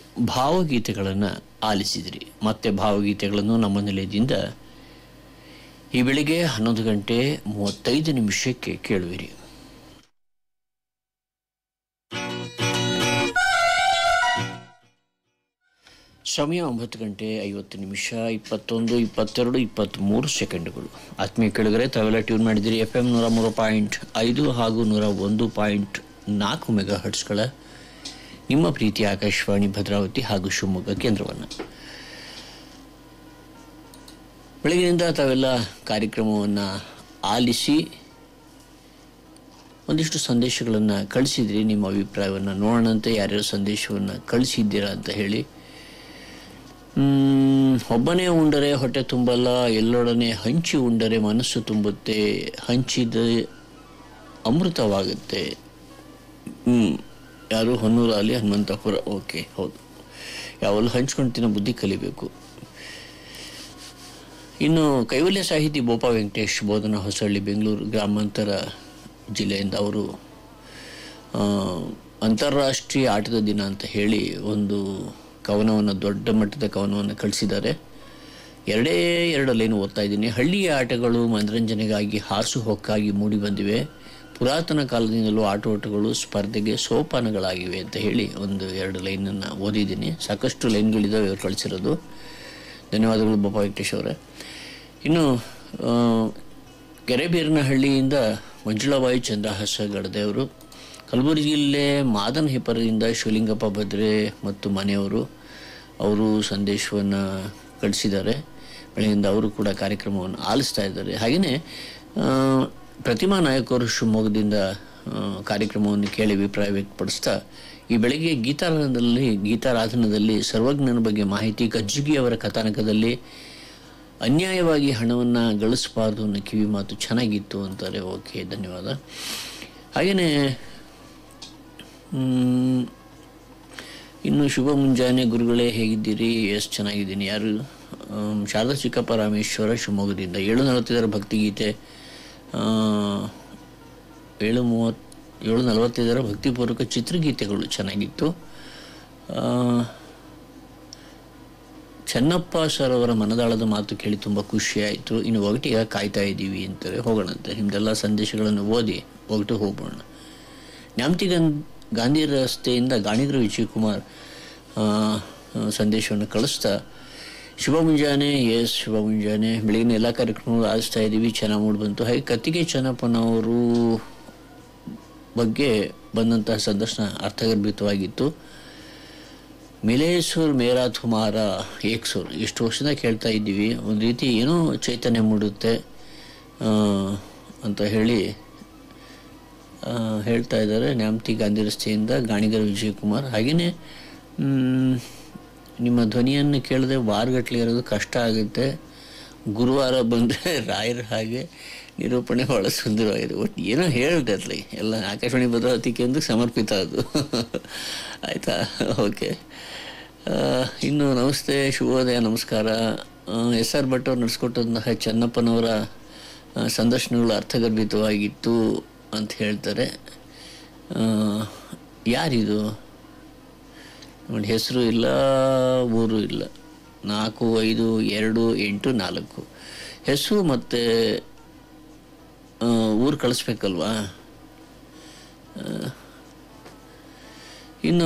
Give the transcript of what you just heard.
ಭಾವಗೀತೆಗಳನ್ನು ಆಲಿಸಿದಿರಿ ಮತ್ತೆ ಭಾವಗೀತೆಗಳನ್ನು ನಮ್ಮ ನಿಲಯದಿಂದ ಈ ಬೆಳಿಗ್ಗೆ ಹನ್ನೊಂದು ಗಂಟೆ ಮೂವತ್ತೈದು ನಿಮಿಷಕ್ಕೆ ಕೇಳುವಿರಿ ಸಮಯ ಒಂಬತ್ತು ಗಂಟೆ ಐವತ್ತು ನಿಮಿಷ ಇಪ್ಪತ್ತೊಂದು ಇಪ್ಪತ್ತೆರಡು ಇಪ್ಪತ್ತ್ಮೂರು ಸೆಕೆಂಡುಗಳು ಆತ್ಮೀಯ ಕೆಳಗರೆ ತಾವೆಲ್ಲ ಟ್ಯೂನ್ ಮಾಡಿದಿರಿ ಎಫ್ ಎಮ್ ನೂರ ಮೂರು ಪಾಯಿಂಟ್ ಐದು ಹಾಗೂ ನೂರ ಒಂದು ಪಾಯಿಂಟ್ ನಾಲ್ಕು ಮೆಗಾ ಹರ್ಟ್ಸ್ಗಳ ನಿಮ್ಮ ಪ್ರೀತಿಯ ಆಕಾಶವಾಣಿ ಭದ್ರಾವತಿ ಹಾಗೂ ಶಿವಮೊಗ್ಗ ಕೇಂದ್ರವನ್ನು ಬೆಳಗಿನಿಂದ ತಾವೆಲ್ಲ ಕಾರ್ಯಕ್ರಮವನ್ನು ಆಲಿಸಿ ಒಂದಿಷ್ಟು ಸಂದೇಶಗಳನ್ನು ಕಳಿಸಿದ್ರಿ ನಿಮ್ಮ ಅಭಿಪ್ರಾಯವನ್ನು ನೋಡೋಣಂತೆ ಯಾರ್ಯಾರು ಸಂದೇಶವನ್ನು ಕಳಿಸಿದ್ದೀರಾ ಅಂತ ಹೇಳಿ ಮ್, ಒಬ್ಬನೇ ಉಂಡರೆ ಹೊಟ್ಟೆ ತುಂಬಲ್ಲ ಎಲ್ಲೊಡನೆ ಹಂಚಿ ಉಂಡರೆ ಮನಸ್ಸು ತುಂಬುತ್ತೆ ಹಂಚಿದ ಅಮೃತವಾಗುತ್ತೆ ಹ್ಮ್. ಯಾರು ಹೊನ್ನೂರು ಅಲ್ಲಿ ಹನುಮಂತಪುರ ಓಕೆ ಹೌದು ಯಾವಲ್ಲೂ ಹಂಚ್ಕೊಂಡು ತಿನ್ನೋ ಬುದ್ಧಿ ಕಲಿಬೇಕು ಇನ್ನು ಕೈವಲ್ಯ ಸಾಹಿತಿ ಬೋಪ ವೆಂಕಟೇಶ್ ಬೋಧನಾ ಹೊಸಳ್ಳಿ ಬೆಂಗಳೂರು ಗ್ರಾಮಾಂತರ ಜಿಲ್ಲೆಯಿಂದ ಅವರು ಆ, ಅಂತಾರಾಷ್ಟ್ರೀಯ ಆಟದ ದಿನ ಅಂತ ಹೇಳಿ ಒಂದು ಕವನವನ್ನು ದೊಡ್ಡ ಮಟ್ಟದ ಕವನವನ್ನು ಕಳಿಸಿದ್ದಾರೆ ಎರಡೇ ಎರಡು ಲೈನ್ ಓದ್ತಾ ಇದ್ದೀನಿ ಹಳ್ಳಿಯ ಆಟಗಳು ಮನರಂಜನೆಗಾಗಿ ಹಾಸು ಹೊಕ್ಕಾಗಿ ಮೂಡಿ ಬಂದಿವೆ ಪುರಾತನ ಕಾಲದಿಂದಲೂ ಆಟೋಟಗಳು ಸ್ಪರ್ಧೆಗೆ ಸೋಪಾನಗಳಾಗಿವೆ ಅಂತ ಹೇಳಿ ಒಂದು ಎರಡು ಲೈನನ್ನು ಓದಿದ್ದೀನಿ ಸಾಕಷ್ಟು ಲೈನ್ಗಳಿದ್ದಾವೆ ಇವ್ರು ಕಳಿಸಿರೋದು ಧನ್ಯವಾದಗಳು ಬೋಪ ವೆಂಕಟೇಶ್ ಅವರೇ ಇನ್ನು ಆ, ಕೆರೆಬೀರನಹಳ್ಳಿಯಿಂದ ಮಂಜುಳಾಬಾಯಿ ಚಂದ್ರಹಾಸ ಗಡದೆಯವರು ಕಲಬುರಗಿ ಜಿಲ್ಲೆ ಮಾದನ ಹೆಪರದಿಂದ ಶಿವಲಿಂಗಪ್ಪ ಭದ್ರೆ ಮತ್ತು ಮನೆಯವರು ಅವರು ಸಂದೇಶವನ್ನು ಕಳಿಸಿದ್ದಾರೆ ಬೆಳಗಿಂದ ಅವರು ಕೂಡ ಕಾರ್ಯಕ್ರಮವನ್ನು ಆಲಿಸ್ತಾ ಇದ್ದಾರೆ ಹಾಗೆಯೇ ಆ, ಪ್ರತಿಮಾ ನಾಯಕರು ಶಿವಮೊಗ್ಗದಿಂದ ಆ, ಕಾರ್ಯಕ್ರಮವನ್ನು ಕೇಳಿ ಅಭಿಪ್ರಾಯ ವ್ಯಕ್ತಪಡಿಸ್ತಾ ಈ ಬೆಳಗ್ಗೆ ಗೀತಾರಾಧನದಲ್ಲಿ ಗೀತಾರಾಧನದಲ್ಲಿ ಸರ್ವಜ್ಞನ ಬಗ್ಗೆ ಮಾಹಿತಿ ಕಜ್ಜಿಗಿ ಅವರ ಕಥಾನಕದಲ್ಲಿ ಅನ್ಯಾಯವಾಗಿ ಹಣವನ್ನು ಗಳಿಸಬಾರ್ದು ಅನ್ನೋ ಕಿವಿ ಮಾತು ಚೆನ್ನಾಗಿತ್ತು ಅಂತಾರೆ ಓಕೆ ಧನ್ಯವಾದ ಹಾಗೆಯೇ ಮ್, ಇನ್ನು ಶುಭ ಮುಂಜಾನೆ ಗುರುಗಳೇ ಹೇಗಿದ್ದೀರಿ ಎಷ್ಟು ಚೆನ್ನಾಗಿದ್ದೀನಿ ಯಾರು ಆಮ್, ಶಾರದಾ ಚಿಕ್ಕಪ್ಪ ರಾಮೇಶ್ವರ ಶಿವಮೊಗ್ಗದಿಂದ ಏಳು ನಲವತ್ತೈದರ ಭಕ್ತಿಗೀತೆ ಆ, ಏಳು ಮೂವತ್ತು ಏಳು ನಲವತ್ತೈದರ ಭಕ್ತಿಪೂರ್ವಕ ಚಿತ್ರಗೀತೆಗಳು ಚೆನ್ನಾಗಿತ್ತು ಆ, ಚೆನ್ನಪ್ಪ ಸರ್ ಅವರ ಮನದಾಳದ ಮಾತು ಕೇಳಿ ತುಂಬ ಖುಷಿಯಾಯಿತು ಇನ್ನು ಒಗಟಿಗೆ ಕಾಯ್ತಾ ಇದ್ದೀವಿ ಅಂತಾರೆ ಹೋಗೋಣಂತೆ ನಿಮ್ದೆಲ್ಲ ಸಂದೇಶಗಳನ್ನು ಓದಿ ಒಗಟು ಹೋಗೋಣ ನ್ಯಾಮತಿ ಗನ್ ಗಾಂಧಿ ರಸ್ತೆಯಿಂದ ಗಾಣಿಗರ ವಿಜಯಕುಮಾರ್ ಆ, ಆ, ಸಂದೇಶವನ್ನು ಕಳಿಸ್ತಾ ಶುಭ ಮುಂಜಾನೆ ಎಸ್ ಶುಭ ಮುಂಜಾನೆ ಬೆಳಗಿನ ಎಲ್ಲ ಕಾರ್ಯಕ್ರಮಗಳು ಆಲಿಸ್ತಾ ಇದ್ದೀವಿ ಚೆನ್ನಾಗಿ ಮೂಡಿ ಬಂತು ಹಾಗೆ ಕತ್ತಿಗೆ ಚೆನ್ನಪ್ಪನವರು ಬಗ್ಗೆ ಬಂದಂತಹ ಸಂದರ್ಶನ ಅರ್ಥಗರ್ಭಿತವಾಗಿತ್ತು ಮಿಲೇಸೂರ್ ಮೇರಾ ತುಮಾರ ಏಕ್ಸೂರ್ ಇಷ್ಟು ವರ್ಷದ ಕೇಳ್ತಾ ಇದ್ದೀವಿ ಒಂದು ರೀತಿ ಏನೋ ಚೈತನ್ಯ ಮೂಡುತ್ತೆ ಆ, ಅಂತ ಹೇಳಿ ಆ, ಹೇಳ್ತಾ ಇದ್ದಾರೆ ನ್ಯಾಮತಿ ಗಾಂಧಿ ರಸ್ತೆಯಿಂದ ಗಾಣಿಗರ ವಿಜಯಕುಮಾರ್ ಹಾಗೆಯೇ ಮ್, ನಿಮ್ಮ ಧ್ವನಿಯನ್ನು ಕೇಳದೆ ವಾರಗಟ್ಟಲೆ ಇರೋದು ಕಷ್ಟ ಆಗುತ್ತೆ ಗುರುವಾರ ಬಂದರೆ ರಾಯರ ಹಾಗೆ ನಿರೂಪಣೆ ಭಾಳ ಸುಂದರವಾಗಿದೆ ಒಟ್ಟು ಏನೋ ಹೇಳಿದೆ ಅದ್ರಲ್ಲಿ ಎಲ್ಲ ಆಕಾಶವಾಣಿ ಭದ್ರಾವತಿ ಕೇಂದ್ರಕ್ಕೆ ಸಮರ್ಪಿತ ಅದು ಆಯಿತಾ ಓಕೆ ಆ, ಇನ್ನು ನಮಸ್ತೆ ಶುಭೋದಯ ನಮಸ್ಕಾರ ಎಸ್ ಆರ್ ಭಟ್ ಅವ್ರು ನಡೆಸ್ಕೊಟ್ಟಂತಹ ಚೆನ್ನಪ್ಪನವರ ಆ, ಸಂದರ್ಶನಗಳು ಅರ್ಥಗರ್ಭಿತವಾಗಿತ್ತು ಅಂತ ಹೇಳ್ತಾರೆ ಆ, ಯಾರಿದು ನೋಡಿ ಹೆಸರು ಇಲ್ಲ ಊರು ಇಲ್ಲ ನಾಲ್ಕು ಐದು ಎರಡು ಎಂಟು ನಾಲ್ಕು ಹೆಸರು ಮತ್ತು ಊರು ಕಳಿಸ್ಬೇಕಲ್ವಾ ಆ,